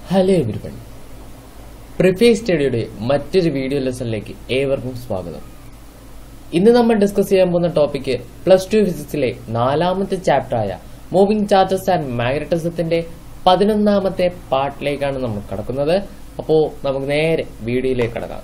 hello everyone പ്രിഫേ സ്റ്റഡിയുടെ മറ്റൊരു video ലെസണിലേക്ക് ഏവർക്കും സ്വാഗതം ഇന്ന് നമ്മൾ ഡിസ്കസ് ചെയ്യാൻ പോകുന്ന ടോപ്പിക് പ്ലസ് ടു ഫിസിക്സിലെ നാലാമത്തെ ചാപ്റ്ററായ മൂവിംഗ് ചാർജസ് ആൻഡ് മാഗ്നറ്റിസത്തിന്റെ പതിനൊന്നാമത്തെ പാർട്ടിലേക്കാണ് നമ്മൾ കടക്കുന്നത് അപ്പോൾ നമുക്ക് നേരെ വീഡിയോയിലേക്ക് കടക്കാം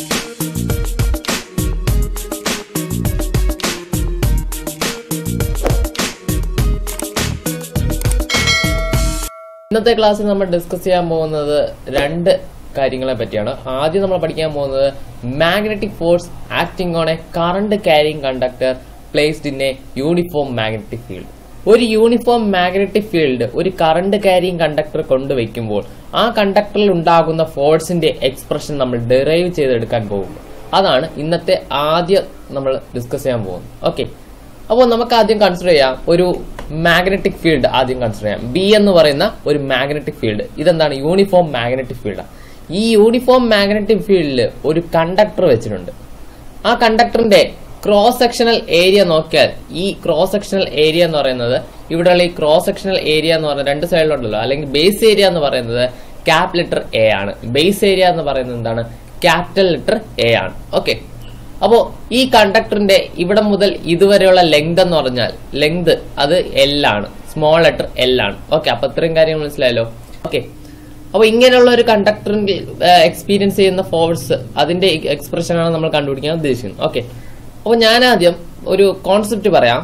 ഇന്നത്തെ ക്ലാസ്സിൽ നമ്മൾ ഡിസ്കസ് ചെയ്യാൻ പോകുന്നത് രണ്ട് കാര്യങ്ങളെ പറ്റിയാണ് ആദ്യം നമ്മൾ പഠിക്കാൻ പോകുന്നത് magnetic force acting on a current carrying conductor placed in a uniform magnetic field ഒരു യൂണിഫോം മാഗ്നറ്റിക് ഫീൽഡ് ഒരു കറണ്ട് ക്യാരിങ് കണ്ടക്ടർ കൊണ്ടുവയ്ക്കുമ്പോൾ ആ കണ്ടക്ടറിൽ ഉണ്ടാകുന്ന ഫോഴ്സിന്റെ എക്സ്പ്രഷൻ നമ്മൾ ഡെറൈവ് ചെയ്തെടുക്കാൻ പോകുന്നു അതാണ് ഇന്നത്തെ ആദ്യം നമ്മൾ ഡിസ്കസ് ചെയ്യാൻ പോകുന്നത് ഓക്കെ അപ്പോൾ നമുക്ക് ആദ്യം കൺസിഡർ ചെയ്യാം ഒരു മാഗ്നറ്റിക് ഫീൽഡ് ആദ്യം കൺസിഡർ ചെയ്യാം ബി എന്ന് പറയുന്ന ഒരു മാഗ്നറ്റിക് ഫീൽഡ് ഇതെന്താണ് യൂണിഫോം മാഗ്നറ്റിക് ഫീൽഡ് ഈ യൂണിഫോം മാഗ്നറ്റിക് ഫീൽഡിൽ ഒരു കണ്ടക്ടർ വെച്ചിട്ടുണ്ട് ആ കണ്ടക്ടറിന്റെ ക്രോസ് സെക്ഷണൽ ഏരിയ നോക്കിയാൽ ഈ ക്രോസ് സെക്ഷണൽ ഏരിയ എന്ന് പറയുന്നത് ഇവിടെയുള്ള ഈ ക്രോസ് സെക്ഷണൽ ഏരിയ എന്ന് പറയുന്നത് രണ്ട് സൈഡിലുണ്ടല്ലോ അല്ലെങ്കിൽ ബേസ് ഏരിയ എന്ന് പറയുന്നത് ക്യാപ് ലെറ്റർ എ ആണ് ബേസ് ഏരിയ എന്ന് പറയുന്നത് എന്താണ് ക്യാപിറ്റൽ ലെറ്റർ എ ആണ് ഓക്കെ അപ്പോ ഈ കണ്ടക്ടറിന്റെ ഇവിടെ മുതൽ ഇതുവരെയുള്ള ലെങ്ത് എന്ന് പറഞ്ഞാൽ ലെങ്ത് അത് എൽ ആണ് സ്മോൾ ലെറ്റർ എൽ ആണ് ഓക്കെ അപ്പൊ ഇത്രയും കാര്യങ്ങൾ മനസ്സിലായല്ലോ ഓക്കെ അപ്പൊ ഇങ്ങനെയുള്ള ഒരു കണ്ടക്ടറിന്റെ എക്സ്പീരിയൻസ് ചെയ്യുന്ന ഫോഴ്സ് അതിന്റെ എക്സ്പ്രഷൻ ആണ് നമ്മൾ കണ്ടുപിടിക്കാൻ ഉദ്ദേശിക്കുന്നത് ഓക്കെ അപ്പൊ ഞാൻ ആദ്യം ഒരു കോൺസെപ്റ്റ് പറയാം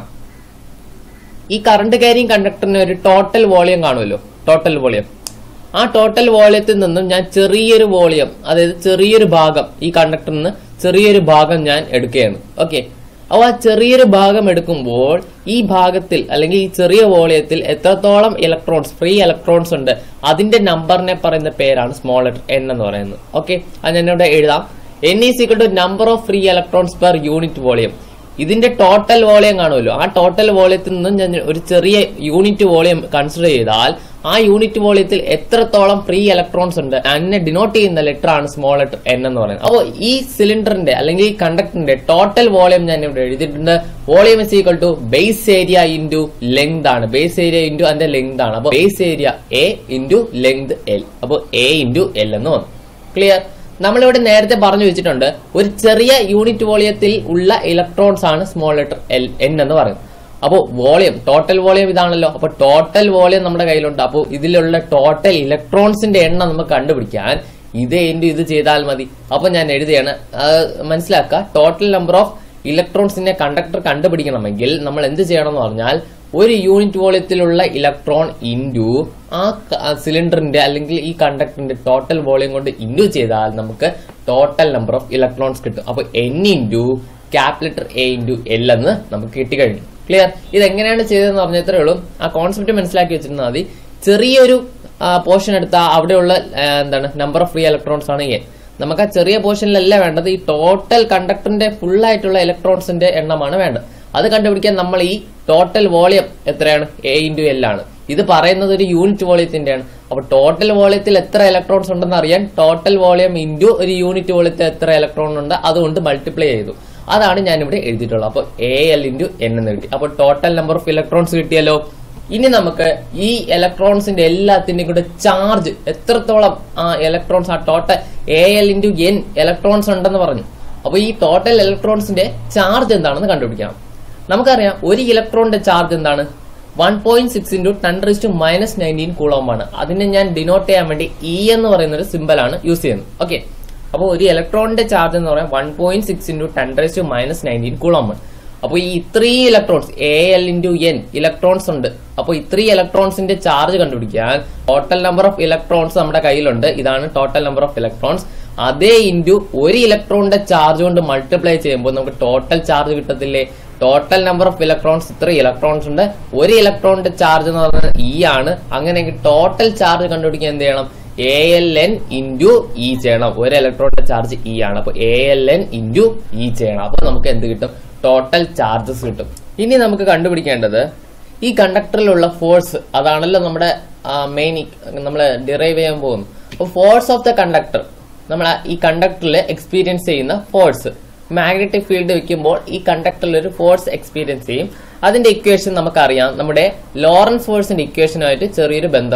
ഈ കറണ്ട് ക്യാരിങ് കണ്ടക്ടറിന് ഒരു ടോട്ടൽ വോളിയം കാണുമല്ലോ ടോട്ടൽ വോളിയം ആ ടോട്ടൽ വോളിയത്തിൽ നിന്നും ഞാൻ ചെറിയൊരു വോളിയം അതായത് ചെറിയൊരു ഭാഗം ഈ കണ്ടക്ടറിന് ചെറിയൊരു ഭാഗം ഞാൻ എടുക്കുകയാണ് ഓക്കെ അപ്പോൾ ആ ചെറിയൊരു ഭാഗം എടുക്കുമ്പോൾ ഈ ഭാഗത്തിൽ അല്ലെങ്കിൽ ഈ ചെറിയ വോളിയത്തിൽ എത്രത്തോളം ഇലക്ട്രോൺസ് ഫ്രീ ഇലക്ട്രോൺസ് ഉണ്ട് അതിന്റെ നമ്പറിനെ പറയുന്ന പേരാണ് സ്മോൾ ലെറ്റർ എൻ എന്ന് പറയുന്നത് ഓക്കെ അത് ഞാൻ ഇവിടെ എഴുതാം N is equal to number of free electrons per unit volume ഇതിന്റെ ടോട്ടൽ വോളിയം കാണുമല്ലോ ആ ടോട്ടൽ വോളിയത്തിൽ നിന്നും ഞാൻ ഒരു ചെറിയ യൂണിറ്റ് വോളിയം കൺസിഡർ ചെയ്താൽ ആ യൂണിറ്റ് വോളിയത്തിൽ എത്രത്തോളം ഫ്രീ ഇലക്ട്രോൺസ് ഉണ്ട് അതിനെ ഡിനോട്ട് ചെയ്യുന്ന ലെറ്റർ ആണ് സ്മോൾ ലെറ്റർ എൻ എന്ന് പറയുന്നത് അപ്പോൾ ഈ സിലിണ്ടറിന്റെ അല്ലെങ്കിൽ ഈ കണ്ടക്ടറിന്റെ ടോട്ടൽ വോളിയം ഞാൻ ഇവിടെ എഴുതിയിട്ടുണ്ട് volume is equal to base area into length ആണ് ബേസ് ഏരിയ ഇൻറ്റു അതിന്റെ ലെങ്ത് ആണ് അപ്പോൾ base area A into length L അപ്പോൾ എ ഇൻറ്റു എൽ എന്ന് വന്നു ക്ലിയർ നമ്മളിവിടെ നേരത്തെ പറഞ്ഞു വെച്ചിട്ടുണ്ട് ഒരു ചെറിയ യൂണിറ്റ് വോളിയത്തിൽ ഉള്ള ഇലക്ട്രോൺസ് ആണ് സ്മോൾ ലെറ്റർ എൽ എൻ എന്ന് പറയുന്നത് അപ്പോൾ വോളിയം ടോട്ടൽ വോളിയം ഇതാണല്ലോ അപ്പോൾ ടോട്ടൽ വോളിയം നമ്മുടെ കയ്യിലുണ്ട് അപ്പോൾ ഇതിലുള്ള ടോട്ടൽ ഇലക്ട്രോൺസിന്റെ എണ്ണം നമുക്ക് കണ്ടുപിടിക്കാൻ ഇത് ഇൻറ്റു ഇത് ചെയ്താൽ മതി അപ്പോൾ ഞാൻ എഴുതിയാണ് മനസ്സിലാക്കുക ടോട്ടൽ നമ്പർ ഓഫ് ഇലക്ട്രോൺസിന്റെ കണ്ടക്ടർ കണ്ടുപിടിക്കണമെങ്കിൽ നമ്മൾ എന്ത് ചെയ്യണം എന്ന് പറഞ്ഞാൽ ഒരു യൂണിറ്റ് വോളിയത്തിലുള്ള ഇലക്ട്രോൺ ഇൻറ്റു ആ സിലിണ്ടറിന്റെ അല്ലെങ്കിൽ ഈ കണ്ടക്ടറിന്റെ ടോട്ടൽ വോളിയം കൊണ്ട് ഇൻറ്റു ചെയ്താൽ നമുക്ക് ടോട്ടൽ നമ്പർ ഓഫ് ഇലക്ട്രോൺസ് കിട്ടും അപ്പൊ N into cap letter A into L എന്ന് നമുക്ക് കിട്ടിക്കഴിഞ്ഞു ക്ലിയർ ഇത് എങ്ങനെയാണ് ചെയ്തതെന്ന് പറഞ്ഞ ഇത്രയേ ഉള്ളൂ ആ കോൺസെപ്റ്റ് മനസ്സിലാക്കി വെച്ചിരുന്നാൽ മതി ചെറിയൊരു പോർഷൻ എടുത്താൽ അവിടെയുള്ള എന്താണ് നമ്പർ ഓഫ് ഫ്രീ ഇലക്ട്രോൺസ് ആണ് എൻ നമുക്ക് ആ ചെറിയ പോർഷനിലല്ല വേണ്ടത് ഈ ടോട്ടൽ കണ്ടക്ടറിന്റെ ഫുൾ ആയിട്ടുള്ള ഇലക്ട്രോൺസിന്റെ എണ്ണമാണ് വേണ്ടത് അത് കണ്ടുപിടിക്കാൻ നമ്മൾ ഈ ടോട്ടൽ വോളിയം എത്രയാണ് എ ഇൻറ്റു എൽ ആണ് ഇത് പറയുന്നത് ഒരു യൂണിറ്റ് വോളിയത്തിന്റെയാണ് അപ്പൊ ടോട്ടൽ വോളിയത്തിൽ എത്ര ഇലക്ട്രോൺസ് ഉണ്ടെന്ന് അറിയാൻ ടോട്ടൽ വോളിയം ഇൻറ്റു ഒരു യൂണിറ്റ് വോളിയത്തിൽ എത്ര ഇലക്ട്രോൺ ഉണ്ട് അതുകൊണ്ട് മൾട്ടിപ്ലൈ ചെയ്തു അതാണ് ഞാൻ ഇവിടെ എഴുതിയിട്ടുള്ളത് അപ്പോൾ എ എൽ ഇൻറ്റു എൻ എന്ന് കിട്ടി അപ്പോൾ ടോട്ടൽ നമ്പർ ഓഫ് ഇലക്ട്രോൺസ് കിട്ടിയല്ലോ ഇനി നമുക്ക് ഈ ഇലക്ട്രോൺസിന്റെ എല്ലാത്തിന്റെയും കൂടെ ചാർജ് എത്രത്തോളം ആ ഇലക്ട്രോൺസ് ആ total A L into N electrons ഉണ്ടെന്ന് പറഞ്ഞു അപ്പോൾ ഈ ടോട്ടൽ ഇലക്ട്രോൺസിന്റെ ചാർജ് എന്താണെന്ന് കണ്ടുപിടിക്കണം നമുക്കറിയാം ഒരു ഇലക്ട്രോണിന്റെ ചാർജ് എന്താണ് one point six into ten to minus nineteen coulomb ആണ് അതിനെ ഞാൻ ഡിനോട്ട് ചെയ്യാൻ വേണ്ടി ഇ എന്ന് പറയുന്ന ഒരു സിമ്പിൾ ആണ് യൂസ് ചെയ്യുന്നത് ഓക്കെ അപ്പോൾ ഒരു ഇലക്ട്രോണിന്റെ ചാർജ് എന്ന് പറയാൻ one point six into ten to minus nineteen coulomb ആണ് അപ്പോൾ ഈ ഇത്രയും electrons A L into N electrons ഉണ്ട് അപ്പോൾ ഇത്രയും ഇലക്ട്രോൺസിന്റെ ചാർജ് കണ്ടുപിടിക്കാൻ ടോട്ടൽ നമ്പർ ഓഫ് ഇലക്ട്രോൺസ് നമ്മുടെ കയ്യിലുണ്ട് ഇതാണ് ടോട്ടൽ നമ്പർ ഓഫ് ഇലക്ട്രോൺസ് അതേ ഇൻറ്റു ഒരു ഇലക്ട്രോണിന്റെ ചാർജ് കൊണ്ട് മൾട്ടിപ്ലൈ ചെയ്യുമ്പോൾ നമുക്ക് ടോട്ടൽ ചാർജ് കിട്ടത്തില്ലേ ടോട്ടൽ നമ്പർ ഓഫ് ഇലക്ട്രോൺസ് ഇത്ര ഇലക്ട്രോൺസ് ഉണ്ട് ഒരു ഇലക്ട്രോണിന്റെ ചാർജ് എന്ന് പറയുന്നത് ഇ ആണ് അങ്ങനെയെങ്കിൽ ടോട്ടൽ ചാർജ് കണ്ടുപിടിക്കാൻ എന്ത് ചെയ്യണം A L N into E ചെയ്യണം ഒരു ഇലക്ട്രോണിന്റെ ചാർജ് ഇ ആണ് അപ്പൊ A L N into E ചെയ്യണം അപ്പൊ നമുക്ക് എന്ത് കിട്ടും ടോട്ടൽ ചാർജസ് കിട്ടും ഇനി നമുക്ക് കണ്ടുപിടിക്കേണ്ടത് ഈ കണ്ടക്ടറിലുള്ള ഫോഴ്സ് അതാണല്ലോ നമ്മുടെ മെയിൻ നമ്മൾ ഡിറൈവ് ചെയ്യാൻ പോകുന്നത് അപ്പോൾ ഫോഴ്സ് ഓഫ് ദ കണ്ടക്ടർ നമ്മൾ ഈ കണ്ടക്ടറിൽ എക്സ്പീരിയൻസ് ചെയ്യുന്ന ഫോഴ്സ് മാഗ്നറ്റിക് ഫീൽഡ് വെക്കുമ്പോൾ ഈ കണ്ടക്ടറിൽ ഒരു ഫോഴ്സ് എക്സ്പീരിയൻസ് ചെയ്യും അതിന്റെ ഇക്വേഷൻ നമുക്കറിയാം നമ്മുടെ ലോറൻസ് ഫോഴ്സിന്റെ ഇക്വേഷനുമായിട്ട് ചെറിയൊരു ബന്ധമുണ്ട്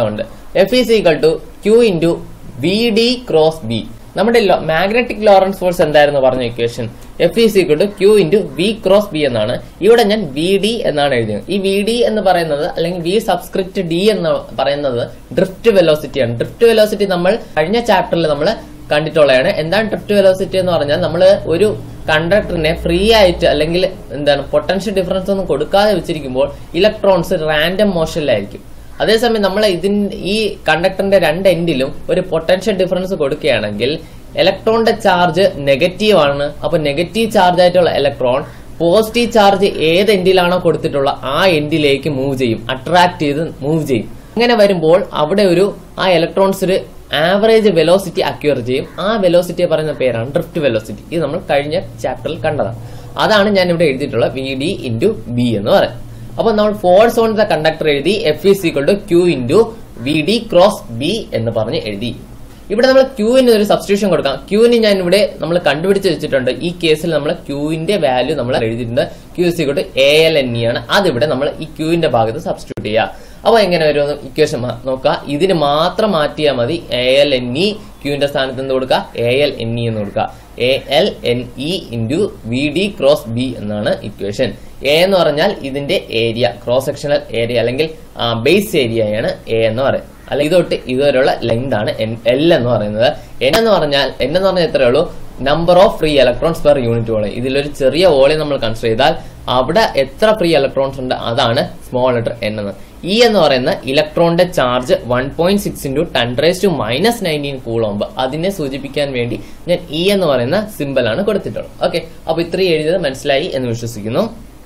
F is equal to Q into V D cross B നമ്മുടെ മാഗ്നറ്റിക് ലോറൻസ് ഫോഴ്സ് എന്തായിരുന്നു പറഞ്ഞ equation F is equal to Q into V cross B എന്നാണ് ഇവിടെ ഞാൻ വി ഡി എന്നാണ് എഴുതിയത് ഈ വി ഡി എന്ന് പറയുന്നത് അല്ലെങ്കിൽ വി സബ്സ്ക്രിപ്റ്റ് ഡി എന്ന് പറയുന്നത് ഡ്രിഫ്റ്റ് വെലോസിറ്റിയാണ് ഡ്രിഫ്റ്റ് വെലോസിറ്റി നമ്മൾ കഴിഞ്ഞ ചാപ്റ്ററിൽ നമ്മൾ കണ്ടിട്ടുള്ളതാണ് എന്താണ് ഡ്രിഫ്റ്റ് വെലോസിറ്റി എന്ന് പറഞ്ഞാൽ നമ്മൾ ഒരു കണ്ടക്ടറിനെ ഫ്രീ ആയിട്ട് അല്ലെങ്കിൽ എന്താണ് പൊട്ടൻഷ്യൽ ഡിഫറൻസ് ഒന്നും കൊടുക്കാതെ വെച്ചിരിക്കുമ്പോൾ ഇലക്ട്രോൺസ് റാൻഡം മോഷനിലായിരിക്കും അതേസമയം നമ്മൾ ഇതിന് ഈ കണ്ടക്ടറിന്റെ രണ്ട് എൻഡിലും ഒരു പൊട്ടൻഷ്യൽ ഡിഫറൻസ് കൊടുക്കുകയാണെങ്കിൽ ഇലക്ട്രോണിന്റെ ചാർജ് നെഗറ്റീവ് ആണ് അപ്പൊ നെഗറ്റീവ് ചാർജ് ആയിട്ടുള്ള ഇലക്ട്രോൺ പോസിറ്റീവ് ചാർജ് ഏത് എൻഡിലാണോ കൊടുത്തിട്ടുള്ള ആ എൻഡിലേക്ക് മൂവ് ചെയ്യും അട്രാക്ട് ചെയ്ത് മൂവ് ചെയ്യും അങ്ങനെ വരുമ്പോൾ അവിടെ ഒരു ആ ഇലക്ട്രോൺസ് ഒരു ആവറേജ് വെലോസിറ്റി അക്യൂർ ചെയ്യും ആ വെലോസിറ്റിയെ പറയുന്ന പേരാണ് ഡ്രിഫ്റ്റ് വെലോസിറ്റി ഇത് നമ്മൾ കഴിഞ്ഞ ചാപ്റ്ററിൽ കണ്ടതാണ് അതാണ് ഞാൻ ഇവിടെ എഴുതിയിട്ടുള്ള വി ഡി ഇൻറ്റു ബി എന്ന് പറയുന്നത് അപ്പൊ നമ്മൾ ഫോഴ്സ് ഓൺ ദ കണ്ടക്ടർ എഴുതി F is equal to Q into V D cross B എന്ന് പറഞ്ഞ് എഴുതി ഇവിടെ നമ്മൾ ക്യൂവിന് ഒരു സബ്സ്റ്റിറ്റ്യൂഷൻ കൊടുക്കാം ക്യൂവിന് ഞാൻ ഇവിടെ നമ്മൾ കണ്ടുപിടിച്ച് വെച്ചിട്ടുണ്ട് ഈ കേസിൽ നമ്മൾ ക്യൂവിന്റെ വാല്യൂ നമ്മൾ എഴുതിയിട്ടുണ്ട് Q is equal to A L N E ആണ് അതിവിടെ നമ്മൾ ഈ ക്യൂവിന്റെ ഭാഗത്ത് സബ്സ്റ്റിറ്റ്യൂട്ട് ചെയ്യുക അപ്പൊ എങ്ങനെ വരുമെന്ന് ഇക്വേഷൻ നോക്കുക ഇതിന് മാത്രം മാറ്റിയാൽ മതി എ എൽ എൻ ഇ ക്യൂവിന്റെ സ്ഥാനത്ത് എന്ത് കൊടുക്കുക എ എൽ എൻ ഇ എന്ന് കൊടുക്കുക A L N E into V D cross B എന്നാണ് ഇക്വേഷൻ എ എന്ന് പറഞ്ഞാൽ ഇതിന്റെ ഏരിയ ക്രോസ് സെക്ഷണൽ ഏരിയ അല്ലെങ്കിൽ ബേസ് ഏരിയയാണ് എ എന്ന് പറയുന്നത് അല്ല ഇതൊട്ട് ഇതുവരെയുള്ള ലെങ്ത് ആണ് എൽ എന്ന് പറയുന്നത് എൻ എന്ന് പറഞ്ഞാൽ എൻ എന്ന് പറഞ്ഞാൽ എത്രയേ ഉള്ളൂ number of free electrons per unit volume ഇതിലൊരു ചെറിയ വോളിയം നമ്മൾ കൺസിഡർ ചെയ്താൽ അവിടെ എത്ര ഫ്രീ ഇലക്ട്രോൺസ് ഉണ്ട് അതാണ് സ്മോൾ ലെറ്റർ എൻ എന്ന് ഇ എന്ന് പറയുന്ന ഇലക്ട്രോണിന്റെ charge one point six into ten raise to minus nineteen coulomb അതിനെ സൂചിപ്പിക്കാൻ വേണ്ടി ഞാൻ ഇ എന്ന് പറയുന്ന സിമ്പിൾ ആണ് കൊടുത്തിട്ടുള്ളത് ഓക്കെ അപ്പൊ ഇത്രയും എഴുതിയത് മനസ്സിലായി എന്ന് വിശ്വസിക്കുന്നു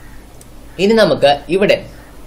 ഇനി നമുക്ക് ഇവിടെ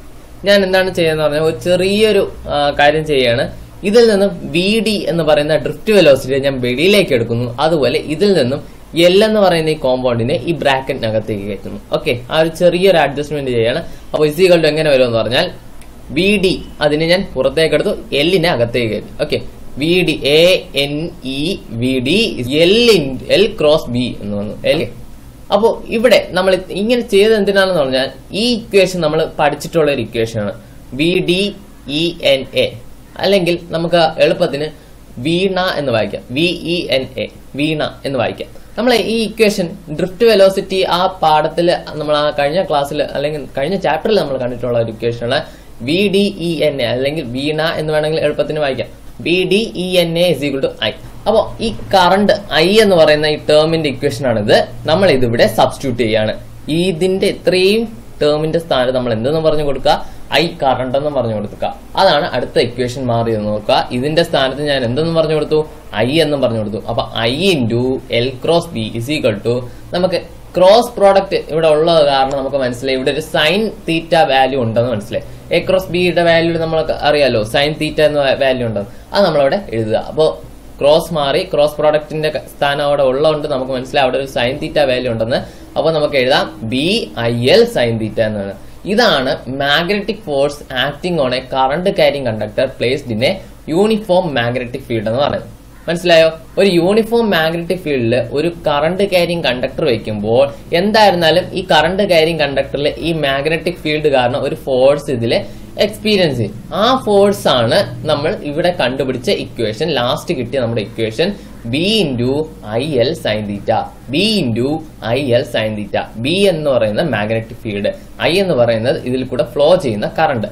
ഞാൻ എന്താണ് ചെയ്യുന്നത് പറഞ്ഞാൽ ഒരു ചെറിയൊരു ആ, കാര്യം ചെയ്യാണ് ഇതിൽ നിന്നും വി ഡി എന്ന് പറയുന്ന ഡ്രിഫ്റ്റ് വെലോസിറ്റി ഞാൻ വെളിയിലേക്ക് എടുക്കുന്നു അതുപോലെ ഇതിൽ നിന്നും എൽ എന്ന് പറയുന്ന ഈ കോമ്പൗണ്ടിനെ ഈ ബ്രാക്കറ്റിനകത്തേക്ക് കയറ്റുന്നു ഓക്കെ ആ ഒരു ചെറിയൊരു അഡ്ജസ്റ്റ്മെന്റ് ചെയ്യാണ് അപ്പോൾ ഇസികൾ എങ്ങനെ വരുമെന്ന് പറഞ്ഞാൽ വി ഡി അതിനെ ഞാൻ പുറത്തേക്ക് എടുത്തു എല്ലിനെ അകത്തേക്ക് കയറ്റി okay V D A N E V D L in L cross B എന്ന് വന്നു എൽ അപ്പോ ഇവിടെ നമ്മൾ ഇങ്ങനെ ചെയ്തത് എന്തിനാണെന്ന് പറഞ്ഞാൽ ഈ ഇക്വേഷൻ നമ്മൾ പഠിച്ചിട്ടുള്ള ഒരു ഇക്വേഷൻ ആണ് V D E N A അല്ലെങ്കിൽ നമുക്ക് എളുപ്പത്തിന് വീണ എന്ന് വായിക്കാം V E N A Veena എന്ന് വായിക്കാം നമ്മൾ ഈ ഇക്വേഷൻ ഡ്രിഫ്റ്റ് വെലോസിറ്റി ആ പാഠത്തിൽ നമ്മൾ ആ കഴിഞ്ഞ ക്ലാസ്സിൽ അല്ലെങ്കിൽ കഴിഞ്ഞ ചാപ്റ്ററിൽ നമ്മൾ കണ്ടിട്ടുള്ള ഒരു ഇക്വേഷനാണ് V D E N A അല്ലെങ്കിൽ വീണ എന്ന് വേണമെങ്കിൽ എളുപ്പത്തിന് വായിക്കാം V D E N A is equal to I അപ്പോ ഈ കറണ്ട് ഐ എന്ന് പറയുന്ന ഈ ടേമിന്റെ ഇക്വേഷൻ ആണിത് നമ്മൾ ഇതിവിടെ സബ്സ്റ്റിറ്റ്യൂട്ട് ചെയ്യാണ് ഇതിന്റെ ഇത്രയും ടേമിന്റെ സ്ഥാനത്ത് നമ്മൾ എന്തെന്ന് പറഞ്ഞു കൊടുക്കുക ഐ കറണ്ട് എന്ന് പറഞ്ഞു കൊടുക്കുക അതാണ് അടുത്ത ഇക്വേഷൻ മാറിയത് നോക്കുക ഇതിന്റെ സ്ഥാനത്ത് ഞാൻ എന്തെന്ന് പറഞ്ഞു കൊടുത്തു ഐ എന്നും പറഞ്ഞു കൊടുത്തു അപ്പൊ I into L cross B is equal to നമുക്ക് ക്രോസ് പ്രോഡക്റ്റ് ഇവിടെ ഉള്ളത് കാരണം നമുക്ക് മനസ്സിലായി ഇവിടെ ഒരു സൈൻ തീറ്റ വാല്യൂ ഉണ്ടെന്ന് മനസ്സിലായി എ ക്രോസ് ബിയുടെ വാല്യൂ നമ്മൾക്ക് അറിയാലോ സൈൻ തീറ്റ എന്ന വാല്യൂ ഉണ്ടെന്ന് അത് നമ്മളവിടെ എഴുതുക അപ്പോൾ ക്രോസ് മാറി ക്രോസ് പ്രോഡക്റ്റിന്റെ സ്ഥാനം അവിടെ ഉള്ളതുകൊണ്ട് നമുക്ക് മനസ്സിലായി അവിടെ ഒരു സൈൻ തീറ്റ വാല്യൂ ഉണ്ടെന്ന് അപ്പോൾ നമുക്ക് എഴുതാം B I L sine theta എന്നാണ് ഇതാണ് magnetic force acting on a current carrying conductor placed in a uniform magnetic field എന്ന് പറയുന്നത് മനസ്സിലായോ ഒരു യൂണിഫോം മാഗ്നറ്റിക് ഫീൽഡിൽ ഒരു കറണ്ട് കാരിങ് കണ്ടക്ടർ വെക്കുമ്പോൾ എന്തായിരുന്നാലും ഈ കറണ്ട് കാരിങ് കണ്ടക്ടറിൽ ഈ മാഗ്നറ്റിക് ഫീൽഡ് കാരണം ഒരു ഫോഴ്സ് ഇതിൽ എക്സ്പീരിയൻസ് ചെയ്യും ആ ഫോഴ്സ് ആണ് നമ്മൾ ഇവിടെ കണ്ടുപിടിച്ച ഇക്വേഷൻ ലാസ്റ്റ് കിട്ടിയ നമ്മുടെ equation B into I L sine theta B into I L sine theta B എന്ന് പറയുന്ന മാഗ്നറ്റിക് ഫീൽഡ് ഐ എന്ന് പറയുന്നത് ഇതിൽ കൂടെ ഫ്ലോ ചെയ്യുന്ന കറണ്ട്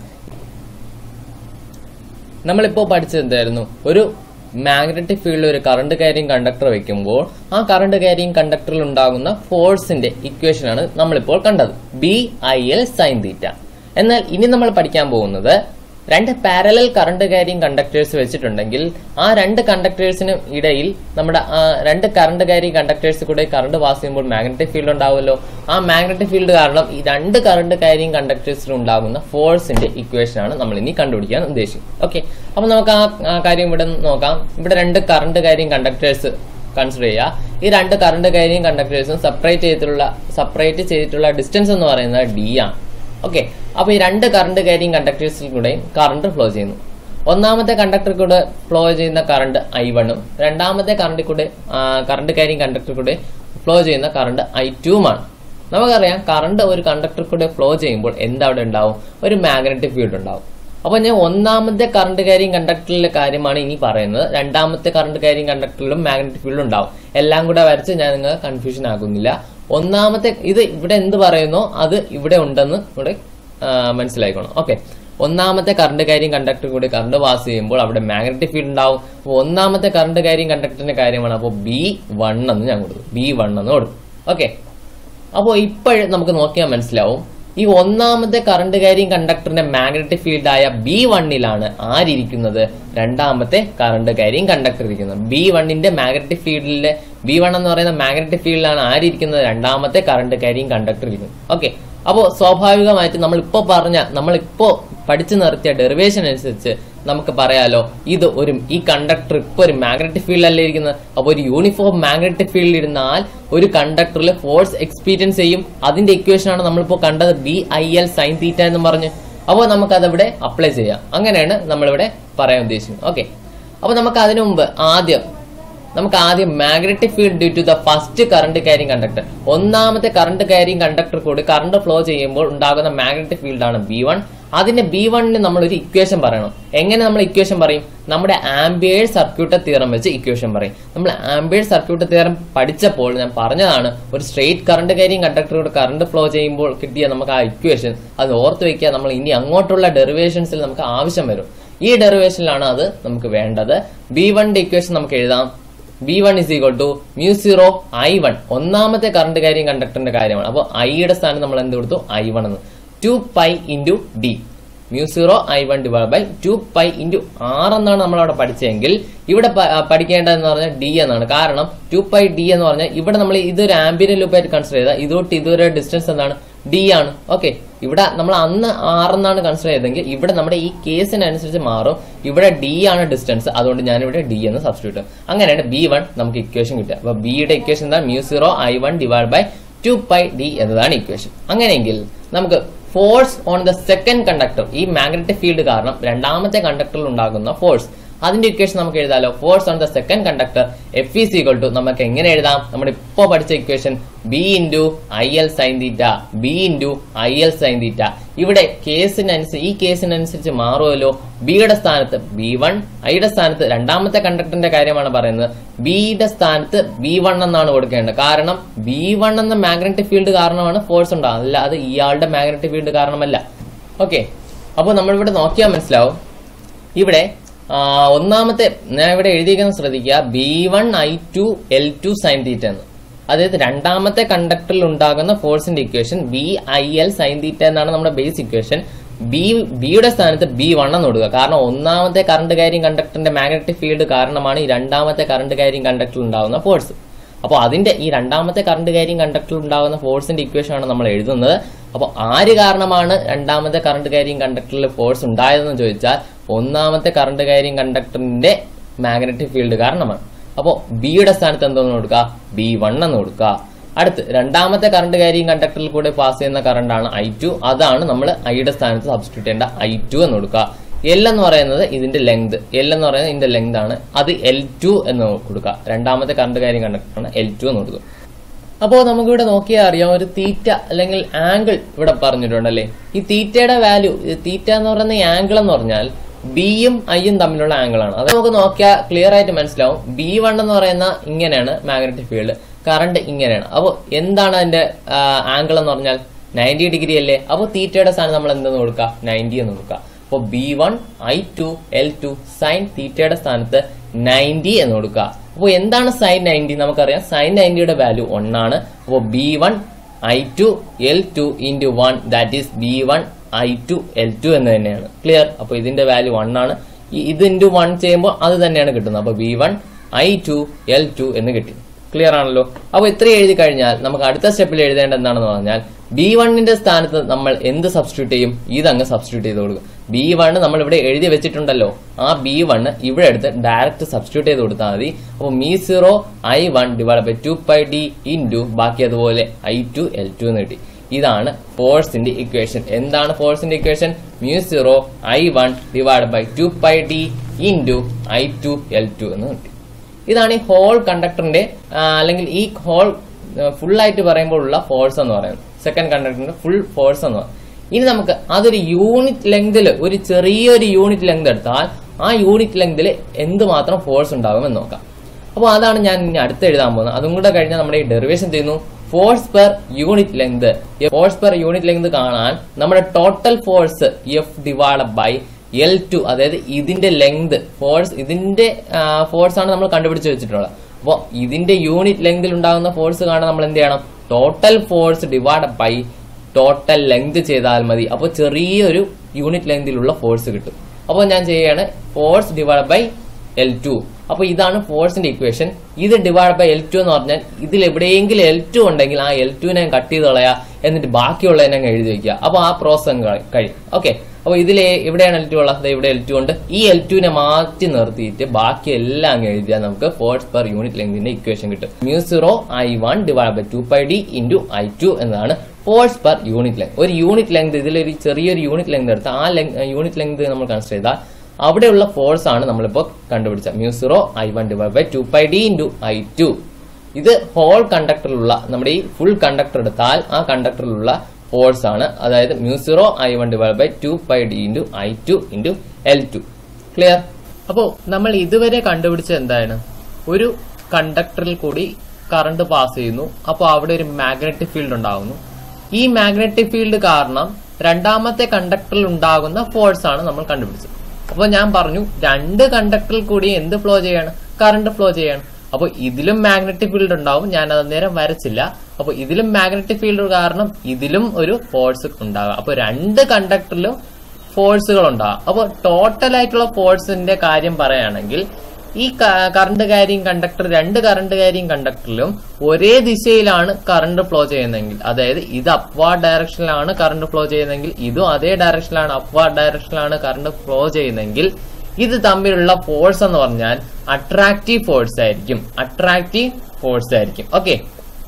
നമ്മളിപ്പോ പഠിച്ചത് എന്തായിരുന്നു ഒരു മാഗ്നറ്റിക് ഫീൽഡിൽ ഒരു കറണ്ട് കാരിങ് കണ്ടക്ടർ വെക്കുമ്പോൾ ആ കറണ്ട് കാരിങ് കണ്ടക്ടറിൽ ഉണ്ടാകുന്ന ഫോഴ്സിന്റെ ഇക്വേഷൻ ആണ് നമ്മളിപ്പോൾ കണ്ടത് B I L sine theta എന്നാൽ ഇനി നമ്മൾ പഠിക്കാൻ പോകുന്നത് രണ്ട് പാരലൽ കറണ്ട് കാരിങ് കണ്ടക്ടേഴ്സ് വെച്ചിട്ടുണ്ടെങ്കിൽ ആ രണ്ട് കണ്ടക്ടേഴ്സിന് ഇടയിൽ നമ്മുടെ ആ രണ്ട് കറണ്ട് കാരിങ് കണ്ടക്ടേഴ്സ് കൂടെ കറണ്ട് പാസ് ചെയ്യുമ്പോൾ മാഗ്നറ്റിക് ഫീൽഡ് ഉണ്ടാവുമല്ലോ ആ മാഗ്നറ്റിക് ഫീൽഡ് കാരണം ഈ രണ്ട് കറണ്ട് കാരിങ് കണ്ടക്ടേഴ്സിൽ ഉണ്ടാകുന്ന ഫോഴ്സിന്റെ ഇക്വേഷൻ ആണ് നമ്മൾ ഇനി കണ്ടുപിടിക്കാൻ ഉദ്ദേശിക്കുന്നത് ഓക്കെ അപ്പൊ നമുക്ക് ആ ആ കാര്യം ഇവിടെ നോക്കാം ഇവിടെ രണ്ട് കറണ്ട് കാരിങ് കണ്ടക്ടേഴ്സ് കൺസിഡർ ചെയ്യുക ഈ രണ്ട് കറണ്ട് കാരിങ് കണ്ടക്ടേഴ്സും സെപ്പറേറ്റ് ചെയ്തിട്ടുള്ള സെപ്പറേറ്റ് ചെയ്തിട്ടുള്ള ഡിസ്റ്റൻസ് എന്ന് പറയുന്നത് ഡി ആണ് ഓക്കെ അപ്പൊ ഈ രണ്ട് കറണ്ട് കാരിങ് കണ്ടക്ടേഴ്സിൽ കൂടെ കറണ്ട് ഫ്ലോ ചെയ്യുന്നു ഒന്നാമത്തെ കണ്ടക്ടർ കൂടെ ഫ്ലോ ചെയ്യുന്ന കറണ്ട് ഐ വണ്ണും രണ്ടാമത്തെ കറണ്ടിൽ കൂടെ കറണ്ട് കാരിങ് കണ്ടക്ടർ കൂടെ ഫ്ലോ ചെയ്യുന്ന കറണ്ട് ഐ ആണ് നമുക്കറിയാം കറണ്ട് ഒരു കണ്ടക്ടർ കൂടെ ഫ്ലോ ചെയ്യുമ്പോൾ എന്താ അവിടെ ഉണ്ടാവും ഒരു മാഗ്നറ്റിക് ഫീൽഡ് ഉണ്ടാവും അപ്പൊ ഞാൻ ഒന്നാമത്തെ കറണ്ട് കാരിയും കണ്ടക്ടറിലെ കാര്യമാണ് ഇനി പറയുന്നത് രണ്ടാമത്തെ കറണ്ട് കാരിയും കണ്ടക്ടറിലും മാഗ്നറ്റിക് ഫീൽഡ് ഉണ്ടാവും എല്ലാം കൂടെ വരച്ച് ഞാൻ നിങ്ങൾ കൺഫ്യൂഷൻ ആകുന്നില്ല ഒന്നാമത്തെ ഇത് ഇവിടെ എന്ത് പറയുന്നോ അത് ഇവിടെ ഉണ്ടെന്ന് ഇവിടെ ആ, മനസ്സിലായിക്കോണം ഓക്കെ ഒന്നാമത്തെ കറണ്ട് കാര്യം കണ്ടക്ടർ കൂടി കറണ്ട് പാസ് ചെയ്യുമ്പോൾ അവിടെ മാഗ്നറ്റിക് ഫീൽഡ് ഉണ്ടാവും അപ്പൊ ഒന്നാമത്തെ കറണ്ട് കാര്യം കണ്ടക്ടറിന്റെ കാര്യമാണ് അപ്പോൾ ബി വൺ എന്ന് ഞാൻ കൊടുത്തു ബി വൺ എന്ന് കൊടുത്തു ഓക്കെ അപ്പോൾ ഇപ്പോഴും നമുക്ക് നോക്കിയാൽ മനസ്സിലാവും ഈ ഒന്നാമത്തെ കറണ്ട് കാര്യം കണ്ടക്ടറിന്റെ മാഗ്നറ്റിക് ഫീൽഡ് ആയ ബി വണ്ണിലാണ് ആരിയിരിക്കുന്നത് രണ്ടാമത്തെ കറണ്ട് കാര്യം കണ്ടക്ടർ ഇരിക്കുന്നത് ബി വണ്ണിന്റെ മാഗ്നറ്റിക് ഫീൽഡിലെ ബി വൺ എന്ന് പറയുന്ന മാഗ്നറ്റിക് ഫീൽഡിലാണ് ആരിയിരിക്കുന്നത് രണ്ടാമത്തെ കറണ്ട് കാര്യം കണ്ടക്ടർ ഇരിക്കുന്നത് ഓക്കെ അപ്പോൾ സ്വാഭാവികമായിട്ട് നമ്മൾ ഇപ്പോൾ പറഞ്ഞ നമ്മളിപ്പോ പഠിച്ചു നിർത്തിയ ഡെറിവേഷൻ അനുസരിച്ച് നമുക്ക് പറയാലോ ഇത് ഒരു ഈ കണ്ടക്ടർ ഇപ്പൊ ഒരു മാഗ്നറ്റിക് ഫീൽഡ് അല്ലേ ഇരിക്കുന്നത് അപ്പൊ ഒരു യൂണിഫോം മാഗ്നറ്റിക് ഫീൽഡ് ഇരുന്നാൽ ഒരു കണ്ടക്ടറിൽ ഫോഴ്സ് എക്സ്പീരിയൻസ് ചെയ്യും അതിന്റെ ഇക്വേഷൻ ആണ് നമ്മളിപ്പോ കണ്ടത് B I L sine theta എന്ന് പറഞ്ഞ് അപ്പോൾ നമുക്ക് അതവിടെ അപ്ലൈ ചെയ്യാം അങ്ങനെയാണ് നമ്മളിവിടെ പറയാൻ ഉദ്ദേശിക്കുന്നത് ഓക്കെ അപ്പൊ നമുക്ക് അതിനു മുമ്പ് ആദ്യം നമുക്ക് ആദ്യം magnetic field due to the first current carrying conductor ഒന്നാമത്തെ കറണ്ട് കാരിങ് കണ്ടക്ടർ കൂടി കറണ്ട് ഫ്ലോ ചെയ്യുമ്പോൾ ഉണ്ടാകുന്ന മാഗ്നറ്റിക് ഫീൽഡ് ആണ് ബി വൺ അതിന്റെ ബി വണ്ണിന് നമ്മൾ ഒരു ഇക്വേഷൻ പറയണം എങ്ങനെ നമ്മൾ ഇക്വേഷൻ പറയും നമ്മുടെ ആംബിയേഴ്സ് സർക്യൂട്ട് തിയറം വെച്ച് ഇക്വേഷൻ പറയും നമ്മൾ ആംബിയേഴ്സ് സർക്യൂട്ട് തിയറം പഠിച്ചപ്പോൾ ഞാൻ പറഞ്ഞതാണ് ഒരു സ്ട്രെയിറ്റ് കറണ്ട് കാരിങ് കണ്ടക്ടറിലൂടെ കറണ്ട് ഫ്ലോ ചെയ്യുമ്പോൾ കിട്ടിയ നമുക്ക് ആ ഇക്വേഷൻ അത് ഓർത്ത് വെക്കുക നമ്മൾ ഇനി അങ്ങോട്ടുള്ള ഡെറിവേഷൻസിൽ നമുക്ക് ആവശ്യം വരും ഈ ഡെറിവേഷനിലാണ് അത് നമുക്ക് വേണ്ടത് ബി വണ്ണിന്റെ ഇക്വേഷൻ നമുക്ക് എഴുതാം B one is equal to mu zero I one ഒന്നാമത്തെ കറണ്ട് കാര്യം കണ്ടക്ടറിന്റെ കാര്യമാണ് അപ്പോൾ ഐയുടെ സ്ഥാനം നമ്മൾ എന്ത് കൊടുത്തു ഐ വൺ എന്ന് two pi into D mu zero I one divide by two pi into R എന്നാണ് നമ്മൾ അവിടെ പഠിച്ചതെങ്കിൽ ഇവിടെ പ- ആ, പഠിക്കേണ്ടതെന്ന് പറഞ്ഞാൽ ഡി എന്നാണ് കാരണം ടു പൈ ഡി എന്ന് പറഞ്ഞാൽ ഇവിടെ നമ്മൾ ഇതൊരു ആംബിയൻ ലൂപ്പായിട്ട് കൺസിഡർ ചെയ്താൽ ഇതോട്ട് ഇതൊരു ഡിസ്റ്റൻസ് എന്താണ് ഡി ആണ് ഓക്കെ ഇവിടെ നമ്മൾ അന്ന് ആർ എന്നാണ് കൺസിഡർ ചെയ്തെങ്കിൽ ഇവിടെ നമ്മുടെ ഈ കേസിനനുസരിച്ച് മാറും ഇവിടെ ഡി ആണ് ഡിസ്റ്റൻസ് അതുകൊണ്ട് ഞാൻ ഇവിടെ ഡി എന്ന് സബ്സ്റ്റിറ്റ്യൂട്ട് അങ്ങനെയാണ് ബി വൺ നമുക്ക് ഇക്വേഷൻ കിട്ടുക അപ്പൊ ബിയുടെ ഇക്വേഷൻ എന്താ mu zero I one divide by two pi D എന്നതാണ് ഇക്വേഷൻ അങ്ങനെയെങ്കിൽ നമുക്ക് force on the second conductor ഈ മാഗ്നറ്റിക് ഫീൽഡ് കാരണം രണ്ടാമത്തെ കണ്ടക്ടറിൽ ഉണ്ടാകുന്ന ഫോഴ്സ് അതിന്റെ ഇക്വേഷൻ നമുക്ക് എഴുതാലോ force on the second conductor F is equal to നമുക്ക് എങ്ങനെ എഴുതാം നമ്മൾ ഇപ്പോ പഠിച്ച equation B into I L sine theta B into I L sine theta ഇവിടെ കേസിനനുസരിച്ച് ഈ കേസിനനുസരിച്ച് മാറുമല്ലോ ബിയുടെ സ്ഥാനത്ത് ബി വൺ ഐയുടെ സ്ഥാനത്ത് രണ്ടാമത്തെ കണ്ടക്ടറിന്റെ കാര്യമാണ് പറയുന്നത് ബിയുടെ സ്ഥാനത്ത് ബി വൺ എന്നാണ് കൊടുക്കേണ്ടത് കാരണം ബി വൺ എന്ന മാഗ്നറ്റിക് ഫീൽഡ് കാരണമാണ് ഫോഴ്സ് ഉണ്ടാകുന്നത് അല്ലാതെ ഇയാളുടെ മാഗ്നറ്റിക് ഫീൽഡ് കാരണമല്ല ഓക്കെ അപ്പോൾ നമ്മളിവിടെ നോക്കിയാൽ മനസ്സിലാവും ഇവിടെ ആ, ഒന്നാമത്തെ ഞാൻ ഇവിടെ എഴുതിയിരിക്കുന്നത് ശ്രദ്ധിക്കുക B one I two L two sine theta എന്ന് അതായത് രണ്ടാമത്തെ കണ്ടക്ടറിൽ ഉണ്ടാകുന്ന ഫോഴ്സിന്റെ equation B I L sine theta എന്നാണ് നമ്മുടെ ബേസ് ഇക്വേഷൻ ബി ബിയുടെ സ്ഥാനത്ത് ബി വൺ എന്ന് കൊടുക്കുക കാരണം ഒന്നാമത്തെ കറണ്ട് കാര്യം കണ്ടക്ടറിന്റെ മാഗ്നറ്റിക് ഫീൽഡ് കാരണമാണ് ഈ രണ്ടാമത്തെ കറണ്ട് കാര്യം കണ്ടക്ടറിൽ ഉണ്ടാകുന്ന ഫോഴ്സ് അപ്പോൾ അതിന്റെ ഈ രണ്ടാമത്തെ കറണ്ട് കാര്യം കണ്ടക്ടറിൽ ഉണ്ടാകുന്ന ഫോഴ്സിന്റെ ഇക്വേഷൻ ആണ് നമ്മൾ എഴുതുന്നത് അപ്പോൾ ആര് കാരണമാണ് രണ്ടാമത്തെ കറണ്ട് കാര്യം കണ്ടക്ടറിൽ ഫോഴ്സ് ഉണ്ടായതെന്ന് ചോദിച്ചാൽ ഒന്നാമത്തെ കറണ്ട് കാര്യം കണ്ടക്ടറിന്റെ മാഗ്നറ്റിക് ഫീൽഡ് കാരണമാണ് അപ്പോൾ ബിയുടെ സ്ഥാനത്ത് എന്തോന്ന് കൊടുക്കുക ബി വൺ എന്ന് കൊടുക്കുക അടുത്ത് രണ്ടാമത്തെ കറണ്ട് കാര്യം കണ്ടക്ടറിൽ കൂടെ പാസ് ചെയ്യുന്ന കറണ്ടാണ് ഐ ടു അതാണ് നമ്മൾ ഐയുടെ സ്ഥാനത്ത് സബ്സ്റ്റിറ്റ്യൂട്ട് ചെയ്യേണ്ട ഐ ടു എന്ന് കൊടുക്കുക എൽ എന്ന് പറയുന്നത് ഇതിന്റെ ലെങ്ത് എൽ എന്ന് പറയുന്നത് ഇതിന്റെ ലെങ്ത് ആണ് അത് എൽ ടു എന്ന് കൊടുക്കുക രണ്ടാമത്തെ കറണ്ട് കാര്യം കണ്ടക്ടറാണ് എൽ ടു എന്ന് കൊടുക്കുക അപ്പോൾ നമുക്കിവിടെ നോക്കിയാൽ അറിയാം ഒരു തീറ്റ അല്ലെങ്കിൽ ആംഗിൾ ഇവിടെ പറഞ്ഞിട്ടുണ്ടല്ലേ ഈ തീറ്റയുടെ വാല്യൂ തീറ്റ എന്ന് പറയുന്ന ഈ ആംഗിൾ എന്ന് പറഞ്ഞാൽ ബിയും ഐയും തമ്മിലുള്ള ആംഗിൾ ആണ് അത് നമുക്ക് നോക്കിയാൽ ക്ലിയർ ആയിട്ട് മനസ്സിലാവും ബി വൺ എന്ന് പറയുന്ന ഇങ്ങനെയാണ് മാഗ്നറ്റിക് ഫീൽഡ് കറണ്ട് ഇങ്ങനെയാണ് അപ്പോൾ എന്താണ് അതിന്റെ ആംഗിൾ എന്ന് പറഞ്ഞാൽ നയൻറ്റി ഡിഗ്രി അല്ലേ അപ്പോൾ തീറ്റയുടെ സ്ഥാനം നമ്മൾ എന്തെന്ന് കൊടുക്കുക നയൻറ്റി എന്ന് കൊടുക്കുക അപ്പോൾ B one I two L two sine തീറ്റയുടെ സ്ഥാനത്ത് നയൻറ്റി എന്ന് കൊടുക്കുക അപ്പോൾ എന്താണ് സൈൻ നയൻറ്റി നമുക്കറിയാം സൈൻ നയൻറ്റിയുടെ വാല്യൂ ആണ് അപ്പോൾ B one I two L two into one that is B one I two L two എന്ന് തന്നെയാണ് ക്ലിയർ അപ്പോൾ ഇതിന്റെ വാല്യൂ വൺ ആണ് ഈ ഇത് ഇൻറ്റു വൺ ചെയ്യുമ്പോൾ അത് തന്നെയാണ് കിട്ടുന്നത് അപ്പോൾ B one I two L two എന്ന് കിട്ടി ക്ലിയർ ആണല്ലോ അപ്പോൾ ഇത്ര എഴുതി കഴിഞ്ഞാൽ നമുക്ക് അടുത്ത സ്റ്റെപ്പിൽ എഴുതേണ്ടത് എന്താണെന്ന് പറഞ്ഞാൽ ബി വണ്ണിന്റെ സ്ഥാനത്ത് നമ്മൾ എന്ത് സബ്സ്റ്റിറ്റ്യൂട്ട് ചെയ്യും ഇതങ്ങ് സബ്സ്റ്റിറ്റ്യൂട്ട് ചെയ്ത് കൊടുക്കും ബി വണ്ണ് നമ്മൾ ഇവിടെ എഴുതി വെച്ചിട്ടുണ്ടല്ലോ ആ ബി വണ്ണ് ഇവിടെ എടുത്ത് ഡയറക്റ്റ് സബ്സ്റ്റിറ്റ്യൂട്ട് ചെയ്ത് കൊടുത്താൽ മതി അപ്പോൾ mu zero I one divide by two pi D into ബാക്കി അതുപോലെ ഐ ടു എൽ ടു എന്ന് കിട്ടി ഇതാണ് ഫോഴ്സിന്റെ ഇക്വേഷൻ എന്താണ് ഫോഴ്സിന്റെ equation mu zero I one divide by two pi D into I two L two എന്ന് കിട്ടി ഇതാണ് ഈ ഹോൾ കണ്ടക്ടറിന്റെ ആ, അല്ലെങ്കിൽ ഈ ഹോൾ ഫുൾ ആയിട്ട് പറയുമ്പോൾ ഉള്ള ഫോഴ്സ് എന്ന് പറയുന്നത് സെക്കൻഡ് കണ്ടക്ടറിന്റെ ഫുൾ ഫോഴ്സ് എന്ന് പറയുന്നത് ഇനി നമുക്ക് അതൊരു യൂണിറ്റ് ലെങ്തിൽ ഒരു ചെറിയൊരു യൂണിറ്റ് ലെങ്ത് എടുത്താൽ ആ യൂണിറ്റ് ലെങ്തിൽ എന്തുമാത്രം ഫോഴ്സ് ഉണ്ടാകുമെന്ന് നോക്കാം അപ്പോൾ അതാണ് ഞാൻ ഇനി അടുത്ത് എഴുതാൻ പോകുന്നത് അതും കൂടെ കഴിഞ്ഞാൽ നമ്മുടെ ഈ ഡെറിവേഷൻ ചെയ്യുന്നു force per unit length force per unit length കാണാൻ നമ്മുടെ total force F divide by L two അതായത് ഇതിന്റെ ലെങ്ത് ഫോഴ്സ് ഇതിന്റെ ഫോഴ്സ് ആണ് നമ്മൾ കണ്ടുപിടിച്ച് വെച്ചിട്ടുള്ളത് അപ്പോൾ ഇതിന്റെ യൂണിറ്റ് ലെങ്തിൽ ഉണ്ടാകുന്ന ഫോഴ്സ് കാണാൻ നമ്മൾ എന്ത് ചെയ്യണം total force divide by total length ചെയ്താൽ മതി അപ്പോൾ ചെറിയൊരു യൂണിറ്റ് ലെങ്തിലുള്ള ഫോഴ്സ് കിട്ടും അപ്പോൾ ഞാൻ ചെയ്യുകയാണ് force divide by L two അപ്പൊ ഇതാണ് ഫോഴ്സിന്റെ ഇക്വേഷൻ ഇത് ഡിവൈഡ് ബൈ എൽ ടു എന്ന് പറഞ്ഞാൽ ഇതിൽ എവിടെയെങ്കിലും എൽ ടു ഉണ്ടെങ്കിൽ ആ എൽ ടുവിനെ കട്ട് ചെയ്ത് കളയുക എന്നിട്ട് ബാക്കിയുള്ളതിനെ അങ്ങ് എഴുതി വെക്കുക അപ്പൊ ആ പ്രോസസ് കഴിയും ഓക്കെ അപ്പൊ ഇതിൽ എവിടെയാണ് എൽ ടു ഉള്ളത് ദേ ഇവിടെ എൽ ടു ഉണ്ട് ഈ എൽ ടുവിനെ മാറ്റി നിർത്തിയിട്ട് ബാക്കി എല്ലാം അങ്ങ് എഴുതിയാൽ നമുക്ക് ഫോഴ്സ് പെർ യൂണിറ്റ് ലെങ്തിന്റെ ഇക്വേഷൻ കിട്ടും mu zero I one divide by two pi D into I two എന്നതാണ് ഫോഴ്സ് പെർ യൂണിറ്റ് ലെങ്ത് ഒരു യൂണിറ്റ് ലെങ്ത് ഇതിലൊരു ചെറിയൊരു യൂണിറ്റ് ലെങ്ത് എടുത്ത് ആ യൂണിറ്റ് ലെങ്ത് നമ്മൾ കൺസിഡർ ചെയ്താൽ അവിടെയുള്ള ഫോഴ്സ് ആണ് നമ്മളിപ്പോ കണ്ടുപിടിച്ചത് mu zero I one divide by two pi D into I two ഇത് ഹോൾ കണ്ടക്ടറിലുള്ള നമ്മുടെ ഈ ഫുൾ കണ്ടക്ടർ എടുത്താൽ ആ കണ്ടക്ടറിലുള്ള ഫോഴ്സ് ആണ് അതായത് mu zero I one divide by two pi D into I two into L two clear അപ്പോ നമ്മൾ ഇതുവരെ കണ്ടുപിടിച്ചത് എന്താണ് ഒരു കണ്ടക്ടറിൽ കൂടി കറണ്ട് പാസ് ചെയ്യുന്നു അപ്പോൾ അവിടെ ഒരു മാഗ്നറ്റിക് ഫീൽഡ് ഉണ്ടാകുന്നു ഈ മാഗ്നറ്റിക് ഫീൽഡ് കാരണം രണ്ടാമത്തെ കണ്ടക്ടറിൽ ഉണ്ടാകുന്ന ഫോഴ്സ് ആണ് നമ്മൾ കണ്ടുപിടിച്ചത് അപ്പൊ ഞാൻ പറഞ്ഞു രണ്ട് കണ്ടക്ടറിൽ കൂടി എന്ത് ഫ്ലോ ചെയ്യാണ് കറണ്ട് ഫ്ലോ ചെയ്യാണ് അപ്പൊ ഇതിലും മാഗ്നറ്റിക് ഫീൽഡ് ഉണ്ടാവും ഞാൻ അത് നേരം വരച്ചില്ല അപ്പൊ ഇതിലും മാഗ്നറ്റിക് ഫീൽഡ് കാരണം ഇതിലും ഒരു ഫോഴ്സ് ഉണ്ടാകാം അപ്പൊ രണ്ട് കണ്ടക്ടറിലും ഫോഴ്സുകൾ ഉണ്ടാകാം അപ്പൊ ടോട്ടൽ ആയിട്ടുള്ള ഫോഴ്സിന്റെ കാര്യം പറയുകയാണെങ്കിൽ ഈ കറണ്ട് കാരിയും കണ്ടക്ടർ രണ്ട് കറണ്ട് കാരിയും കണ്ടക്ടറിലും ഒരേ ദിശയിലാണ് കറണ്ട് ഫ്ലോ ചെയ്യുന്നതെങ്കിൽ അതായത് ഇത് അപ്വാർഡ് ഡയറക്ഷനിലാണ് കറണ്ട് ഫ്ലോ ചെയ്യുന്നതെങ്കിൽ ഇതും അതേ ഡയറക്ഷനിലാണ് അപ്വാർഡ് ഡയറക്ഷനിലാണ് കറണ്ട് ഫ്ലോ ചെയ്യുന്നതെങ്കിൽ ഇത് തമ്മിലുള്ള ഫോഴ്സ് എന്ന് പറഞ്ഞാൽ അട്രാക്റ്റീവ് ഫോഴ്സ് ആയിരിക്കും അട്രാക്റ്റീവ് ഫോഴ്സ് ആയിരിക്കും ഓക്കെ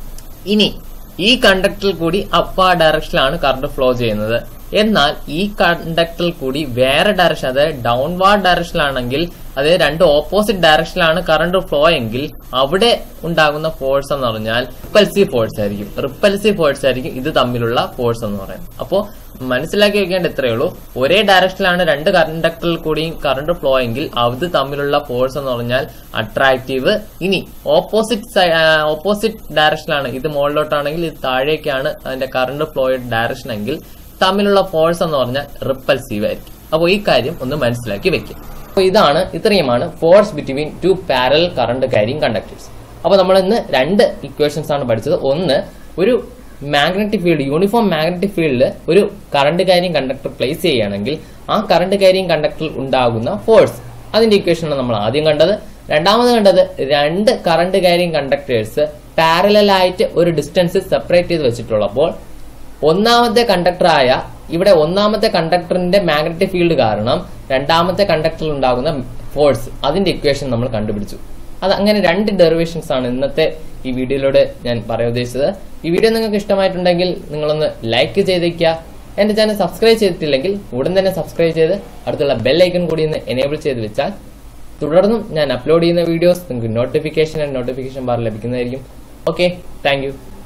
ഇനി ഈ കണ്ടക്ടറിൽ കൂടി അപ്പാ ഡയറക്ഷനിലാണ് കറണ്ട് ഫ്ലോ ചെയ്യുന്നത് എന്നാൽ ഈ കണ്ടക്ടറിൽ കൂടി വേറെ ഡയറക്ഷൻ അതായത് ഡൗൺവാർഡ് ഡയറക്ഷനിലാണെങ്കിൽ അതായത് രണ്ട് ഓപ്പോസിറ്റ് ഡയറക്ഷനിലാണ് കറണ്ട് ഫ്ലോ എങ്കിൽ അവിടെ ഉണ്ടാകുന്ന ഫോഴ്സ് എന്ന് പറഞ്ഞാൽ റിപ്പൽസീവ് ഫോഴ്സ് ആയിരിക്കും റിപ്പൽസീവ് ഫോഴ്സ് ആയിരിക്കും ഇത് തമ്മിലുള്ള ഫോഴ്സ് എന്ന് പറയുന്നത് അപ്പോ മനസ്സിലാക്കി വെക്കേണ്ട ഇത്രയേ ഉള്ളൂ ഒരേ ഡയറക്ഷനിലാണ് രണ്ട് കണ്ടക്ടറിൽ കൂടിയും കറണ്ട് ഫ്ലോ എങ്കിൽ അത് തമ്മിലുള്ള ഫോഴ്സ് എന്ന് പറഞ്ഞാൽ അട്രാക്റ്റീവ് ഇനി ഓപ്പോസിറ്റ് ഓപ്പോസിറ്റ് ഡയറക്ഷനിലാണ് ഇത് മുകളിലോട്ടാണെങ്കിൽ ഇത് താഴേക്കാണ് അതിന്റെ കറണ്ട് ഫ്ലോയുടെ ഡയറക്ഷൻ എങ്കിൽ തമ്മിലുള്ള ഫോഴ്സ് എന്ന് പറഞ്ഞാൽ റിപ്പൽസീവ് ആയിരിക്കും അപ്പോൾ ഈ കാര്യം ഒന്ന് മനസ്സിലാക്കി വെക്കും അപ്പോൾ ഇതാണ് ഇത്രയുമാണ് force between two parallel current carrying conductors അപ്പോൾ നമ്മൾ ഇന്ന് രണ്ട് ഇക്വേഷൻസ് ആണ് പഠിച്ചത് ഒന്ന് ഒരു മാഗ്നറ്റിക് ഫീൽഡ് യൂണിഫോം മാഗ്നറ്റിക് ഫീൽഡിൽ ഒരു കറണ്ട് കാരിങ് കണ്ടക്ടർ പ്ലേസ് ചെയ്യുകയാണെങ്കിൽ ആ കറണ്ട് കാരിങ് കണ്ടക്ടറിൽ ഉണ്ടാകുന്ന ഫോഴ്സ് അതിന്റെ ഇക്വേഷനാണ് നമ്മൾ ആദ്യം കണ്ടത് രണ്ടാമത് കണ്ടത് രണ്ട് കറണ്ട് കാരിങ് കണ്ടക്ടേഴ്സ് പാരലൽ ആയിട്ട് ഒരു ഡിസ്റ്റൻസ് സെപ്പറേറ്റ് ചെയ്ത് വെച്ചിട്ടുള്ളപ്പോൾ ഒന്നാമത്തെ കണ്ടക്ടറായ ഇവിടെ ഒന്നാമത്തെ കണ്ടക്ടറിന്റെ മാഗ്നറ്റിക് ഫീൽഡ് കാരണം രണ്ടാമത്തെ കണ്ടക്ടറിൽ ഉണ്ടാകുന്ന ഫോഴ്സ് അതിന്റെ ഇക്വേഷൻ നമ്മൾ കണ്ടുപിടിച്ചു അത് അങ്ങനെ രണ്ട് ഡെറിവേഷൻസ് ആണ് ഇന്നത്തെ ഈ വീഡിയോയിലൂടെ ഞാൻ പറയാൻ ഉദ്ദേശിച്ചത് ഈ വീഡിയോ നിങ്ങൾക്ക് ഇഷ്ടമായിട്ടുണ്ടെങ്കിൽ നിങ്ങളൊന്ന് ലൈക്ക് ചെയ്തേക്കുക എന്റെ ചാനൽ സബ്സ്ക്രൈബ് ചെയ്തിട്ടില്ലെങ്കിൽ ഉടൻ തന്നെ സബ്സ്ക്രൈബ് ചെയ്ത് അടുത്തുള്ള ബെൽ ഐക്കൺ കൂടി ഒന്ന് എനേബിൾ ചെയ്ത് വെച്ചാൽ തുടർന്നും ഞാൻ അപ്ലോഡ് ചെയ്യുന്ന വീഡിയോസ് നിങ്ങൾക്ക് നോട്ടിഫിക്കേഷൻ ആൻഡ് നോട്ടിഫിക്കേഷൻ ബാർ ലഭിക്കുന്നതായിരിക്കും ഓക്കെ താങ്ക്